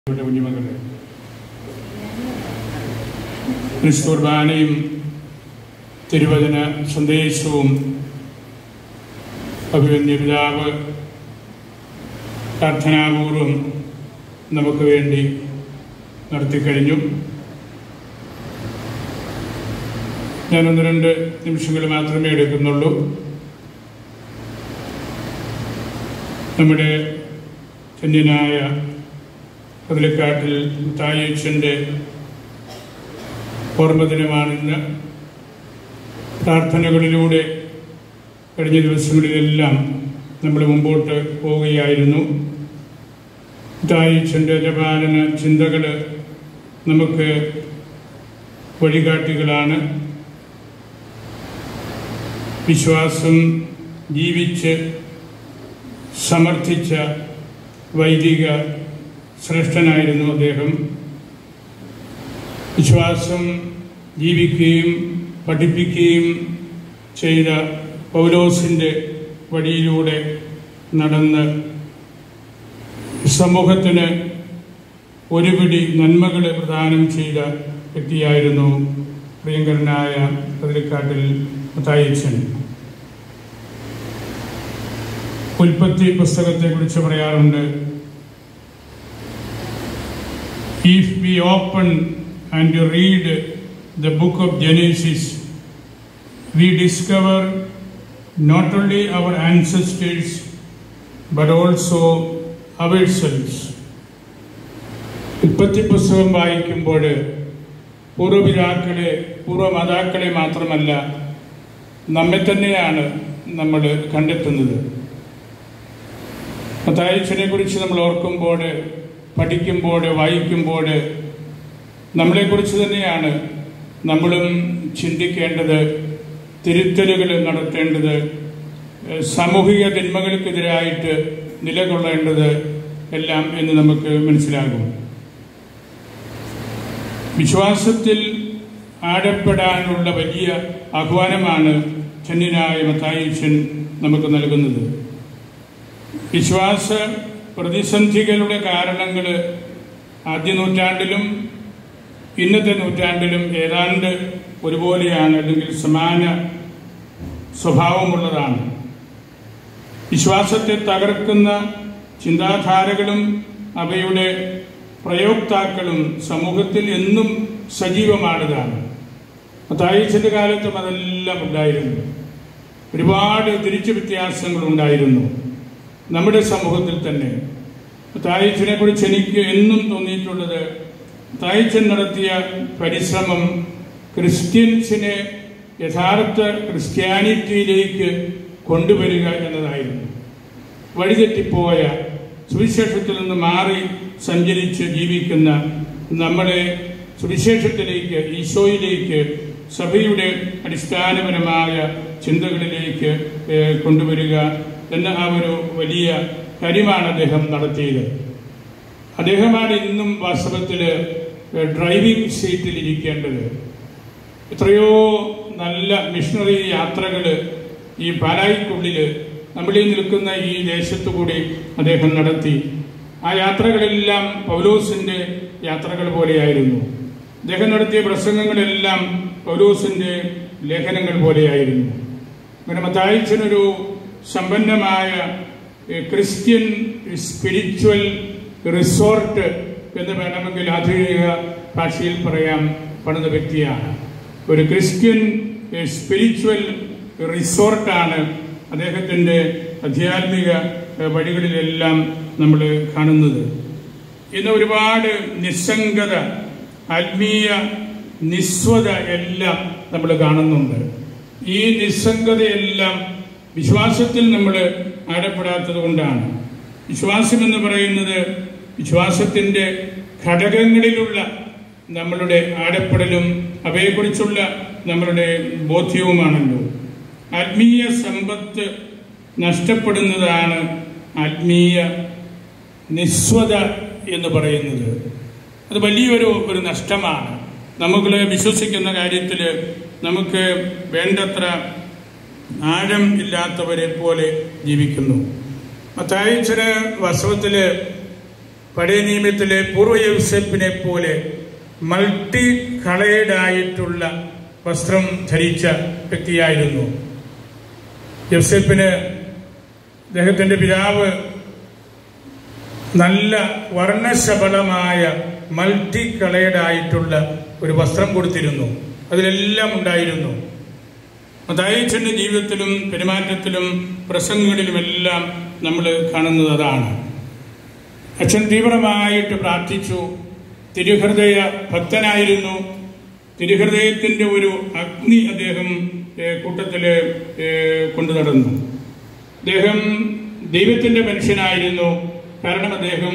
ഇവിടെ കുഞ്ഞുമക്കളെ ക്രിസ്തുർബാനയും തിരുവചന സന്ദേശവും അഭിമന്യ പിതാവ് പ്രാർത്ഥനാപൂർവം നമുക്ക് വേണ്ടി നടത്തിക്കഴിഞ്ഞു ഞാൻ ഒന്ന് രണ്ട് നിമിഷങ്ങൾ മാത്രമേ എടുക്കുന്നുള്ളൂ നമ്മുടെ ധന്യനായ കതിലക്കാട്ടിൽ തായച്ചൻ്റെ ഓർമ്മദിനമാണിന്ന് പ്രാർത്ഥനകളിലൂടെ കഴിഞ്ഞ ദിവസങ്ങളിലെല്ലാം നമ്മൾ മുമ്പോട്ട് പോവുകയായിരുന്നു തായച്ചൻ്റെ ജപാലന ചിന്തകൾ നമുക്ക് വഴികാട്ടികളാണ് വിശ്വാസം ജീവിച്ച് സമർത്ഥിച്ച വൈദിക ശ്രേഷ്ഠനായിരുന്നു അദ്ദേഹം വിശ്വാസം ജീവിക്കുകയും പഠിപ്പിക്കുകയും ചെയ്ത പൗലോസിൻ്റെ വഴിയിലൂടെ നടന്ന് സമൂഹത്തിന് ഒരുപിടി നന്മകൾ പ്രദാനം ചെയ്ത വ്യക്തിയായിരുന്നു പ്രിയങ്കരനായ കതിരിക്കാട്ടിൽ മത്തായച്ചൻ ഉൽപ്പത്തി പുസ്തകത്തെക്കുറിച്ച് പറയാറുണ്ട് if we open and read the book of Genesis, we discover not only our ancestors but also ourselves. ഉൽപ്പത്തി പുസ്തകം വായിക്കുമ്പോൾ പൂർവ്വപിതാക്കളെ പൂർവ്വമാതാക്കളെ മാത്രമല്ല നമ്മെ തന്നെയാണ് നമ്മൾ കണ്ടെത്തുന്നത് മത്തായച്ചനെ കുറിച്ച് നമ്മൾ ഓർക്കുമ്പോൾ പഠിക്കുമ്പോൾ വായിക്കുമ്പോൾ നമ്മളെക്കുറിച്ച് തന്നെയാണ് നമ്മളും ചിന്തിക്കേണ്ടത് തിരുത്തലുകൾ നടത്തേണ്ടത് സാമൂഹിക തിന്മകൾക്കെതിരായിട്ട് നിലകൊള്ളേണ്ടത് എല്ലാം എന്ന് നമുക്ക് മനസ്സിലാകും വിശ്വാസത്തിൽ ആഴപ്പെടാനുള്ള വലിയ ആഹ്വാനമാണ് ധന്യനായ മത്തായിച്ചൻ നമുക്ക് നൽകുന്നത് വിശ്വാസ പ്രതിസന്ധികളുടെ കാരണങ്ങൾ ആദ്യ നൂറ്റാണ്ടിലും ഇന്നത്തെ നൂറ്റാണ്ടിലും ഏതാണ്ട് ഒരുപോലെയാണ് അല്ലെങ്കിൽ സമാന സ്വഭാവമുള്ളതാണ് വിശ്വാസത്തെ തകർക്കുന്ന ചിന്താധാരകളും അവയുടെ പ്രയോക്താക്കളും സമൂഹത്തിൽ എന്നും സജീവമാണതാണ് മത്തായിച്ചന്റെ കാലത്തും അതെല്ലാം ഉണ്ടായിരുന്നു ഒരുപാട് തിരിച്ചു വ്യത്യാസങ്ങൾ ഉണ്ടായിരുന്നു നമ്മുടെ സമൂഹത്തിൽ തന്നെ തായിച്ചനെ കുറിച്ച് എനിക്ക് എന്നും തോന്നിയിട്ടുള്ളത് തായിച്ചൻ നടത്തിയ പരിശ്രമം ക്രിസ്ത്യൻസിനെ യഥാർത്ഥ ക്രിസ്ത്യാനിറ്റിയിലേക്ക് കൊണ്ടുവരിക എന്നതായിരുന്നു വഴിതെറ്റിപ്പോയ സുവിശേഷത്തിൽ നിന്ന് മാറി സഞ്ചരിച്ച് ജീവിക്കുന്ന നമ്മളെ സുവിശേഷത്തിലേക്ക് ഈശോയിലേക്ക് സഭയുടെ അടിസ്ഥാനപരമായ ചിന്തകളിലേക്ക് കൊണ്ടുവരിക എന്ന ആ ഒരു വലിയ കാര്യമാണ് അദ്ദേഹം നടത്തിയത് അദ്ദേഹമാണ് ഇന്നും വാസ്തവത്തിൽ ഡ്രൈവിംഗ് സീറ്റിൽ ഇരിക്കേണ്ടത് എത്രയോ നല്ല മിഷണറി യാത്രകൾ ഈ പാലായിക്കുള്ളിൽ നമ്മളിൽ നിൽക്കുന്ന ഈ ദേശത്തു കൂടി അദ്ദേഹം നടത്തി ആ യാത്രകളെല്ലാം പൗലോസിന്റെ യാത്രകൾ പോലെയായിരുന്നു അദ്ദേഹം നടത്തിയ പ്രസംഗങ്ങളെല്ലാം പൗലോസിന്റെ ലേഖനങ്ങൾ പോലെയായിരുന്നു അങ്ങനെ മത്തായിച്ചനൊരു സമ്പന്നമായ ക്രിസ്ത്യൻ സ്പിരിച്വൽ റിസോർട്ട് എന്ന് വേണമെങ്കിൽ ആധുനിക ഭാഷയിൽ പറയാം പണിത വ്യക്തിയാണ് ഒരു ക്രിസ്ത്യൻ സ്പിരിച്വൽ റിസോർട്ടാണ് അദ്ദേഹത്തിൻ്റെ ആധ്യാത്മിക വഴികളിലെല്ലാം നമ്മൾ കാണുന്നത് ഇന്ന് ഒരുപാട് നിസ്സംഗത ആത്മീയ നിസ്വത എല്ലാം നമ്മൾ കാണുന്നുണ്ട് ഈ നിസ്സംഗതയെല്ലാം വിശ്വാസത്തിൽ നമ്മൾ ആഴപ്പെടാത്തത് കൊണ്ടാണ് വിശ്വാസം എന്ന് പറയുന്നത് വിശ്വാസത്തിൻ്റെ ഘടകങ്ങളിലുള്ള നമ്മളുടെ ആഴപ്പെടലും അവയെക്കുറിച്ചുള്ള നമ്മളുടെ ബോധ്യവുമാണല്ലോ ആത്മീയ സമ്പത്ത് നഷ്ടപ്പെടുന്നതാണ് ആത്മീയ നിസ്വത എന്ന് പറയുന്നത് അത് വലിയൊരു ഒരു നഷ്ടമാണ് നമുക്ക് വിശ്വസിക്കുന്ന കാര്യത്തിൽ നമുക്ക് വേണ്ടത്ര ആഴം ഇല്ലാത്തവരെ പോലെ ജീവിക്കുന്നു മത്തായിച്ചന് വാസ്തവത്തില് പഴയ നിയമത്തിലെ പൂർവ്വ യൗസപ്പിനെ പോലെ മൾട്ടി കളേഡായിട്ടുള്ള വസ്ത്രം ധരിച്ച വ്യക്തിയായിരുന്നു യൗസപ്പിന് അദ്ദേഹത്തിന്റെ പിതാവ് നല്ല വർണ്ണശബളമായ മൾട്ടി കളേഡായിട്ടുള്ള ഒരു വസ്ത്രം കൊടുത്തിരുന്നു അതിലെല്ലാം ഉണ്ടായിരുന്നു മതായിച്ചന്റെ ജീവിതത്തിലും പെരുമാറ്റത്തിലും പ്രസംഗങ്ങളിലുമെല്ലാം നമ്മൾ കാണുന്നത് അതാണ് അച്ഛൻ തീവ്രമായിട്ട് പ്രാർത്ഥിച്ചു തിരുഹൃദയ ഭക്തനായിരുന്നു തിരുഹൃദയത്തിന്റെ ഒരു അഗ്നി അദ്ദേഹം ഏഹ്, കൂട്ടത്തില് ഏഹ്, കൊണ്ടു നടന്നു അദ്ദേഹം ദൈവത്തിന്റെ മനുഷ്യനായിരുന്നു കാരണം അദ്ദേഹം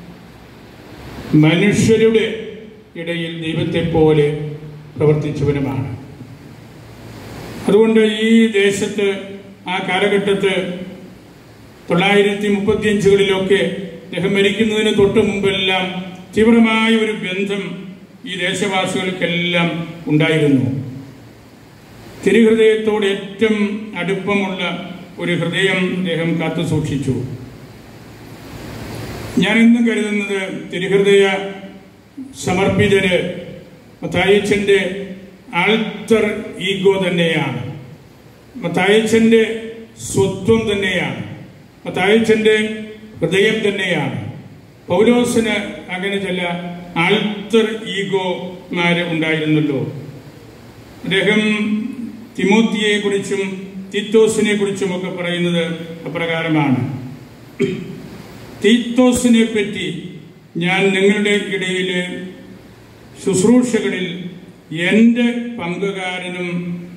മനുഷ്യരുടെ ഇടയിൽ ദൈവത്തെ പോലെ പ്രവർത്തിച്ചവനുമാണ് അതുകൊണ്ട് ഈ ദേശത്ത് ആ കാലഘട്ടത്ത് തൊള്ളായിരത്തി മുപ്പത്തിയഞ്ചുകളിലൊക്കെ അദ്ദേഹം മരിക്കുന്നതിന് തൊട്ട് മുമ്പെല്ലാം തീവ്രമായ ഒരു ബന്ധം ഈ ദേശവാസികൾക്കെല്ലാം ഉണ്ടായിരുന്നു തിരുഹൃദയത്തോട് ഏറ്റവും അടുപ്പമുള്ള ഒരു ഹൃദയം അദ്ദേഹം കാത്തു സൂക്ഷിച്ചു ഞാൻ ഇന്നും കരുതുന്നത് തിരുഹൃദയ സമർപ്പിതര് മത്തായച്ചന്റെ ആൾത്തർ ഈഗോ തന്നെയാണ് മത്തായച്ചന്റെ സ്വത്വം തന്നെയാണ് മത്തായച്ചന്റെ ഹൃദയം തന്നെയാണ് പൗലോസിന് അങ്ങനെ ചില ആൾത്തർ ഈഗോമാര് ഉണ്ടായിരുന്നല്ലോ അദ്ദേഹം തിമോത്തിയെ കുറിച്ചും തീത്തോസിനെ കുറിച്ചും ഒക്കെ പറയുന്നത് അപ്രകാരമാണ് തീത്തോസിനെ പറ്റി ഞാൻ നിങ്ങളുടെ ഇടയിൽ ശുശ്രൂഷകളിൽ എൻ്റെ പങ്കുകാരനും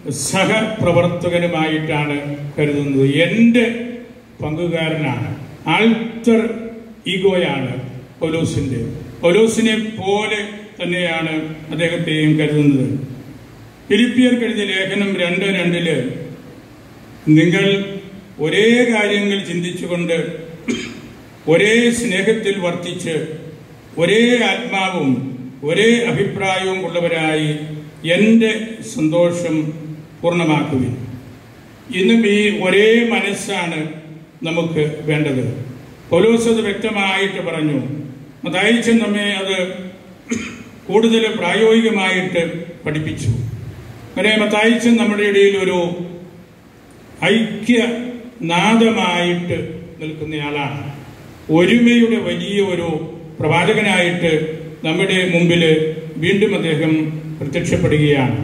സഹപ്രവർത്തകനുമായിട്ടാണ് കരുതുന്നത് എൻ്റെ പങ്കുകാരനാണ് ആൾത്തർ ഈഗോയാണ് പൗലോസിന്റെ പൗലോസിനെ പോലെ തന്നെയാണ് അദ്ദേഹത്തെയും കരുതുന്നത് ഫിലിപ്പിയർ എഴുതിയ ലേഖനം രണ്ട് രണ്ടില് നിങ്ങൾ ഒരേ കാര്യങ്ങൾ ചിന്തിച്ചുകൊണ്ട് ഒരേ സ്നേഹത്തിൽ വർത്തിച്ച് ഒരേ ആത്മാവും ഒരേ അഭിപ്രായവും ഉള്ളവരായി എൻ്റെ സന്തോഷം പൂർണ്ണമാക്കുവിൻ ഇന്നും ഈ ഒരേ മനസ്സാണ് നമുക്ക് വേണ്ടത് പൗലോസ് അത് വ്യക്തമായിട്ട് പറഞ്ഞു മതായിച്ചൻ നമ്മെ അത് കൂടുതൽ പ്രായോഗികമായിട്ട് പഠിപ്പിച്ചു അങ്ങനെ മത്തായിച്ചൻ നമ്മുടെ ഇടയിൽ ഒരു ഐക്യ നാദമായിട്ട് നിൽക്കുന്നയാളാണ് ഒരുമയുടെ വലിയ ഒരു പ്രവാചകനായിട്ട് നമ്മുടെ മുമ്പിൽ വീണ്ടും അദ്ദേഹം പ്രത്യക്ഷപ്പെടുകയാണ്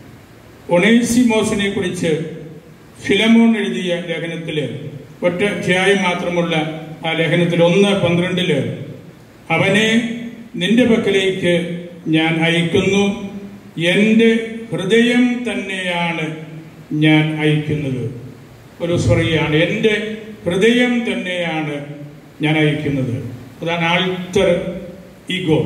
ഒണേസിമോസിനെ കുറിച്ച് ഫിലമോൺ എഴുതിയ ലേഖനത്തില് ഒറ്റ അധ്യായം മാത്രമുള്ള ആ ലേഖനത്തിൽ ഒന്ന് പന്ത്രണ്ടില് അവനെ നിന്റെ പക്കലേക്ക് ഞാൻ അയക്കുന്നു എൻ്റെ ഹൃദയം തന്നെയാണ് ഞാൻ അയക്കുന്നത് ഒരു പറയുകയാണ് എൻ്റെ ഹൃദയം തന്നെയാണ് ഞാൻ അയക്കുന്നത് അതാണ് ആൾത്തർ ഈഗോ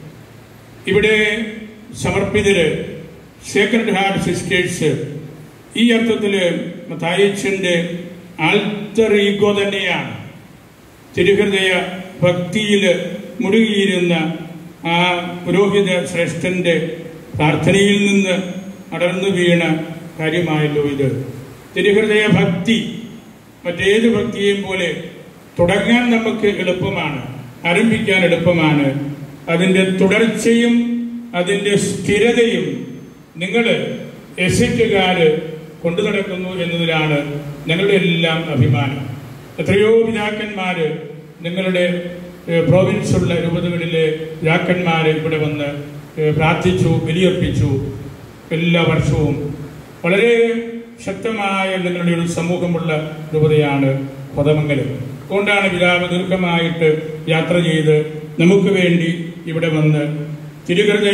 ഇവിടെ സമർപ്പിതര് സേക്രഡ് ഹാർട്ട് സിസ്റ്റേഴ്സ് ഈ അർത്ഥത്തില് മത്തായച്ചന്റെ ആൾത്തർ ഈഗോ തന്നെയാണ് തിരുഹൃദയ ഭക്തിയിൽ മുഴുകിയിരുന്ന ആ പുരോഹിത ശ്രേഷ്ഠന്റെ പ്രാർത്ഥനയിൽ നിന്ന് അടർന്നു വീണ കാര്യമായല്ലോ ഇത് തിരുഹൃദയ ഭക്തി മറ്റേത് ഭക്തിയെയും പോലെ തുടങ്ങാൻ നമുക്ക് എളുപ്പമാണ് ആരംഭിക്കാൻ എളുപ്പമാണ് അതിന്റെ തുടർച്ചയും അതിന്റെ സ്ഥിരതയും നിങ്ങൾ എസറ്റുകാര് കൊണ്ടു നടക്കുന്നു എന്നതിലാണ് ഞങ്ങളുടെ എല്ലാം അഭിമാനം എത്രയോ പിതാക്കന്മാര് നിങ്ങളുടെ ഏഹ്, പ്രോവിൻസുള്ള രൂപതകളിലെ പിതാക്കന്മാര് ഇവിടെ വന്ന് ഏഹ്, പ്രാർത്ഥിച്ചു ബലിയർപ്പിച്ചു എല്ലാ വർഷവും വളരെ ശക്തമായ നിങ്ങളുടെ ഒരു സമൂഹമുള്ള രൂപതയാണ് കൊതമംഗലം അതുകൊണ്ടാണ് പിതാവ് ദീർഘമായിട്ട് യാത്ര ചെയ്ത് നമുക്ക് വേണ്ടി ഇവിടെ വന്ന് തിരുഹൃദയ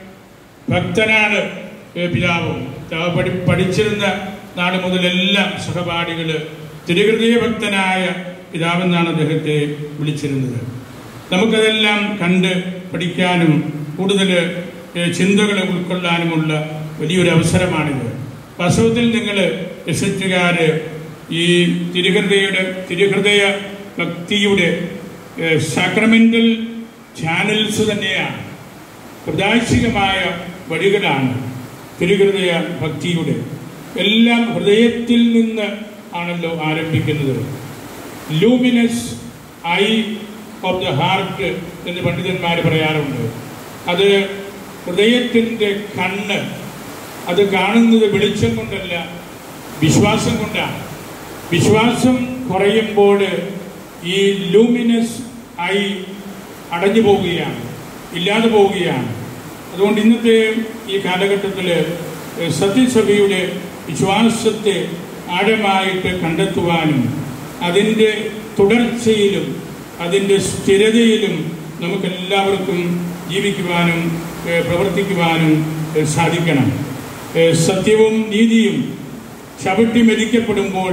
ഭക്തനാണ് ഏ, പിതാവും പിതാവ് പഠി പഠിച്ചിരുന്ന നാട് മുതലെല്ലാം സഹപാഠികള് തിരുഹൃദയ ഭക്തനായ പിതാവെന്നാണ് അദ്ദേഹത്തെ വിളിച്ചിരുന്നത് നമുക്കതെല്ലാം കണ്ട് പഠിക്കാനും കൂടുതൽ ചിന്തകൾ ഉൾക്കൊള്ളാനുമുള്ള വലിയൊരു അവസരമാണിത് വാസ്തവത്തിൽ നിങ്ങൾ എസറ്റുകാര് ഈ തിരുഹൃദയുടെ തിരുഹൃദയ ഭക്തിയുടെ സാക്രമെന്റൽ ചാനൽസ് തന്നെയാണ് പ്രദാശികമായ വഴികളാണ് തിരുഹൃദയ ഭക്തിയുടെ എല്ലാം ഹൃദയത്തിൽ നിന്ന് ആണല്ലോ ആരംഭിക്കുന്നത് luminous eye of the heart എന്ന് പണ്ഡിതന്മാർ പറയാറുണ്ട് അത് ഹൃദയത്തിൻ്റെ കണ്ണ് അത് കാണുന്നത് വെളിച്ചം കൊണ്ടല്ല വിശ്വാസം കൊണ്ടാണ് വിശ്വാസം കുറയുമ്പോൾ ഈ ലൂമിനസ് ആയി അടഞ്ഞു പോവുകയാണ് ഇല്ലാതെ പോവുകയാണ് അതുകൊണ്ട് ഇന്നത്തെ ഈ കാലഘട്ടത്തിൽ സത്യസഭയുടെ വിശ്വാസത്തെ ആഴമായിട്ട് കണ്ടെത്തുവാനും അതിൻ്റെ തുടർച്ചയിലും അതിൻ്റെ സ്ഥിരതയിലും നമുക്കെല്ലാവർക്കും ജീവിക്കുവാനും ഏഹ്, പ്രവർത്തിക്കുവാനും ഏഹ്, സാധിക്കണം ഏഹ്, സത്യവും നീതിയും ചവിട്ടി മെതിക്കപ്പെടുമ്പോൾ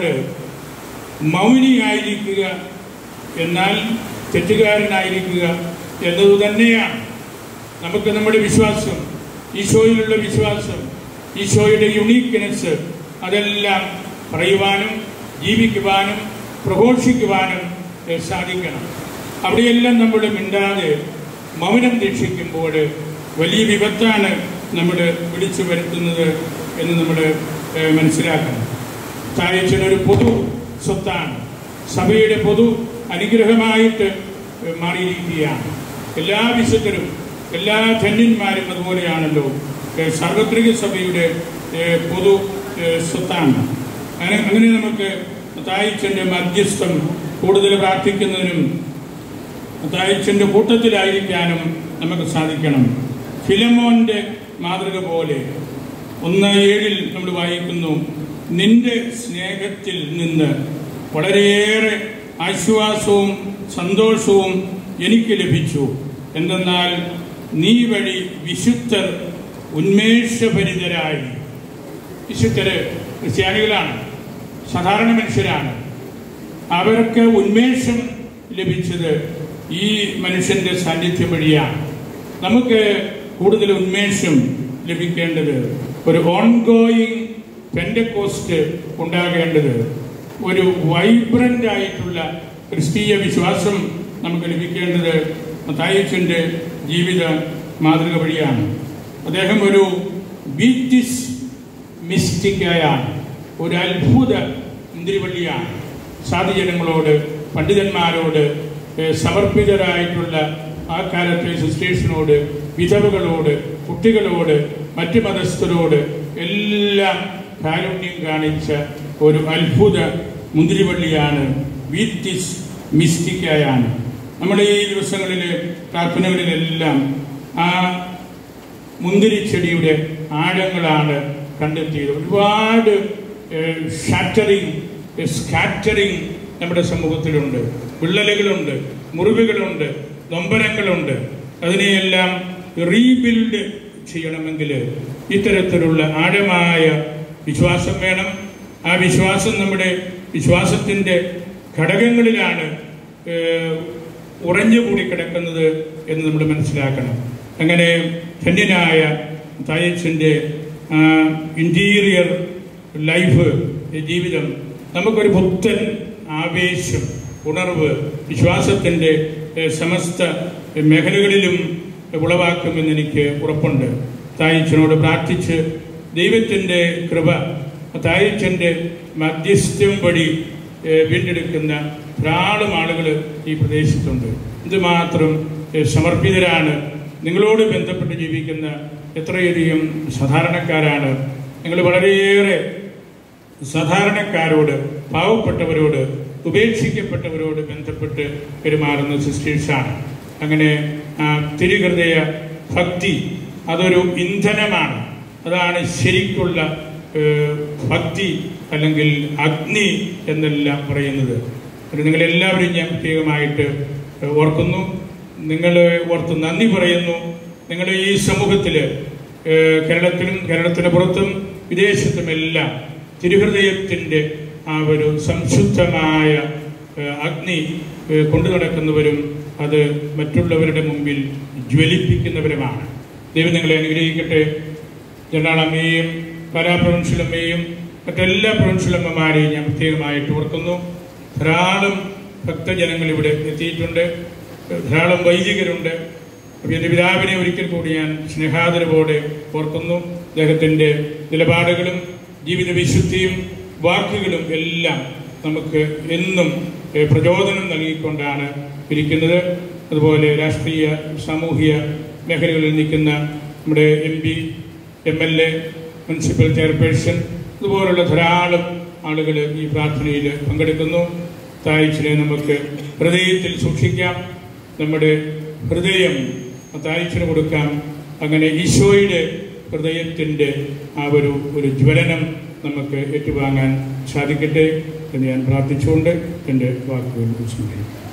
മൗനിയായിരിക്കുക എന്നാൽ തെറ്റുകാരനായിരിക്കുക എന്നത് തന്നെയാണ് നമുക്ക് നമ്മുടെ വിശ്വാസം ഈശോയിലുള്ള വിശ്വാസം ഈശോയുടെ യുണീക്ക്നെസ് അതെല്ലാം പറയുവാനും ജീവിക്കുവാനും പ്രഘോഷിക്കുവാനും ഏഹ്, സാധിക്കണം അവിടെയെല്ലാം നമ്മൾ മിണ്ടാതെ മൗനം ദീക്ഷിക്കുമ്പോൾ വലിയ വിപത്താണ് നമ്മൾ വിളിച്ചു വരുത്തുന്നത് എന്ന് നമ്മൾ ഏഹ്, മനസ്സിലാക്കണം തായച്ചൻ ഒരു പൊതു സ്വത്താണ് സഭയുടെ പൊതു അനുഗ്രഹമായിട്ട് ഏഹ്, മാറിയിരിക്കുകയാണ് എല്ലാ വിശുദ്ധരും എല്ലാ ധന്യന്മാരും അതുപോലെയാണല്ലോ ഏഹ്, സാർവത്രിക സഭയുടെ ഏഹ്, പൊതു ഏഹ്, സ്വത്താണ് അങ്ങനെ അങ്ങനെ നമുക്ക് തായച്ചൻ്റെ മധ്യസ്ഥം കൂടുതൽ പ്രാർത്ഥിക്കുന്നതിനും തായച്ചൻ്റെ കൂട്ടത്തിലായിരിക്കാനും നമുക്ക് സാധിക്കണം ഫിലമോന്റെ മാതൃക പോലെ ഒന്ന് ഏഴിൽ നമ്മൾ വായിക്കുന്നു നിന്റെ സ്നേഹത്തിൽ നിന്ന് വളരെയേറെ ആശ്വാസവും സന്തോഷവും എനിക്ക് ലഭിച്ചു എന്തെന്നാൽ നീ വഴി വിശുദ്ധർ ഉന്മേഷഭരിതരായി വിശുദ്ധര് ക്രിസ്ത്യാനികളാണ് സാധാരണ മനുഷ്യരാണ് അവർക്ക് ഉന്മേഷം ലഭിച്ചത് ഈ മനുഷ്യന്റെ സാന്നിധ്യം വഴിയാണ് നമുക്ക് കൂടുതൽ ഉന്മേഷം ലഭിക്കേണ്ടത് ഒരു ഓൺഗോയിങ് പെൻഡക്കോസ്റ്റ് ഉണ്ടാകേണ്ടത് ഒരു വൈബ്രന്റ് ആയിട്ടുള്ള ക്രിസ്തീയ വിശ്വാസം നമുക്ക് ലഭിക്കേണ്ടത് മത്തായിച്ചന്റെ ജീവിത മാതൃക വഴിയാണ് അദ്ദേഹം ഒരു ബീറ്റിസ് മിസ്റ്റിക്കായാണ് ഒരു അത്ഭുത മുന്തിരിവള്ളിയാണ് സാധുജനങ്ങളോട് പണ്ഡിതന്മാരോട് ഏഹ്, സമർപ്പിതരായിട്ടുള്ള ആ കാലത്തെ സിസ്റ്റേഴ്സിനോട് വിധവകളോട് കുട്ടികളോട് മറ്റ് മതസ്ഥരോട് എല്ലാം കാരുണ്യം കാണിച്ച ഒരു അത്ഭുത മുന്തിരിവള്ളിയാണ് വീറ്റിസ് മിസ്റ്റിക്കായാണ് നമ്മുടെ ഈ ദിവസങ്ങളിൽ പ്രാർത്ഥനകളിലെല്ലാം ആ മുന്തിരിച്ചെടിയുടെ ആഴങ്ങളാണ് കണ്ടെത്തിയത് ഒരുപാട് ഷാറ്ററിങ് സ്കാറ്ററിങ് നമ്മുടെ സമൂഹത്തിലുണ്ട് വിള്ളലുകളുണ്ട് മുറിവുകളുണ്ട് നൊമ്പരങ്ങളുണ്ട് അതിനെയെല്ലാം റീബിൽഡ് ചെയ്യണമെങ്കിൽ ഇത്തരത്തിലുള്ള ആഴമായ വിശ്വാസം വേണം ആ വിശ്വാസം നമ്മുടെ വിശ്വാസത്തിൻ്റെ ഘടകങ്ങളിലാണ് ഏഹ്, ഉറഞ്ഞുകൂടി കിടക്കുന്നത് എന്ന് നമ്മൾ മനസ്സിലാക്കണം അങ്ങനെ ധന്യനായ തായച്ചൻ്റെ ഇൻറ്റീരിയർ ലൈഫ് ജീവിതം നമുക്കൊരു പുത്തൻ ആവേശം ഉണർവ് വിശ്വാസത്തിൻ്റെ ഏഹ്, സമസ്ത മേഖലകളിലും ഉളവാക്കുമെന്ന് എനിക്ക് ഉറപ്പുണ്ട് തായിച്ചനോട് പ്രാർത്ഥിച്ച് ദൈവത്തിൻ്റെ കൃപ തായിച്ചൻ്റെ മധ്യസ്ഥം വഴി ഏഹ്, വീണ്ടെടുക്കുന്ന ധാരാളം ആളുകൾ ഈ പ്രദേശത്തുണ്ട് ഇതുമാത്രം ഏഹ്, സമർപ്പിതരാണ് നിങ്ങളോട് ബന്ധപ്പെട്ട് ജീവിക്കുന്ന എത്രയധികം സാധാരണക്കാരാണ് നിങ്ങൾ വളരെയേറെ സാധാരണക്കാരോട് പാവപ്പെട്ടവരോട് ഉപേക്ഷിക്കപ്പെട്ടവരോട് ബന്ധപ്പെട്ട് പെരുമാറുന്ന സിസ്റ്റേഴ്സാണ് അങ്ങനെ ആ, തിരുഹൃദയ ഭക്തി അതൊരു ഇന്ധനമാണ് അതാണ് ശരിക്കുള്ള ഏഹ്, ഭക്തി അല്ലെങ്കിൽ അഗ്നി എന്നെല്ലാം പറയുന്നത് അത് നിങ്ങളെല്ലാവരും ഞാൻ പ്രത്യേകമായിട്ട് ഓർക്കുന്നു നിങ്ങൾ ഓർത്ത് നന്ദി പറയുന്നു നിങ്ങൾ ഈ സമൂഹത്തിൽ കേരളത്തിലും കേരളത്തിന് പുറത്തും വിദേശത്തുമെല്ലാം തിരുഹൃദയത്തിൻ്റെ ആ ഒരു സംശുദ്ധമായ ഏഹ്, അഗ്നി ഏഹ്, കൊണ്ടു നടക്കുന്നവരും അത് മറ്റുള്ളവരുടെ മുമ്പിൽ ജ്വലിപ്പിക്കുന്നവരുമാണ് ദൈവം നിങ്ങളെ അനുഗ്രഹിക്കട്ടെ ജനാളമ്മയെയും പല പ്രൊവിൻഷ്യലമ്മയെയും മറ്റെല്ലാ പ്രൊവിൻഷ്യലമ്മമാരെയും ഞാൻ പ്രത്യേകമായിട്ട് ഓർക്കുന്നു ധാരാളം ഭക്തജനങ്ങൾ ഇവിടെ എത്തിയിട്ടുണ്ട് ധാരാളം വൈദികരുണ്ട് അപ്പോൾ എൻ്റെ പിതാവിനെ ഒരിക്കൽ കൂടി ഞാൻ സ്നേഹാദരവോടെ ഓർക്കുന്നു അദ്ദേഹത്തിൻ്റെ നിലപാടുകളും ജീവിത വിശുദ്ധിയും വാക്കുകളും എല്ലാം നമുക്ക് എന്നും ഏ, പ്രചോദനം നൽകിക്കൊണ്ടാണ് ഇരിക്കുന്നത് അതുപോലെ രാഷ്ട്രീയ സാമൂഹിക മേഖലകളിൽ നിൽക്കുന്ന നമ്മുടെ M P M L A municipal chairperson ഇതുപോലുള്ള ധാരാളം ആളുകൾ ഈ പ്രാർത്ഥനയിൽ പങ്കെടുക്കുന്നു തായിച്ചിനെ നമുക്ക് ഹൃദയത്തിൽ സൂക്ഷിക്കാം നമ്മുടെ ഹൃദയം തായിച്ചിന് കൊടുക്കാം അങ്ങനെ ഈശോയുടെ ഹൃദയത്തിൻ്റെ ആ ഒരു ഒരു ജ്വലനം നമുക്ക് ഏറ്റുവാങ്ങാൻ സാധിക്കട്ടെ എന്ന് ഞാൻ പ്രാർത്ഥിച്ചുകൊണ്ട് എൻ്റെ വാക്കുകൾ ഉപസംഹരിക്കും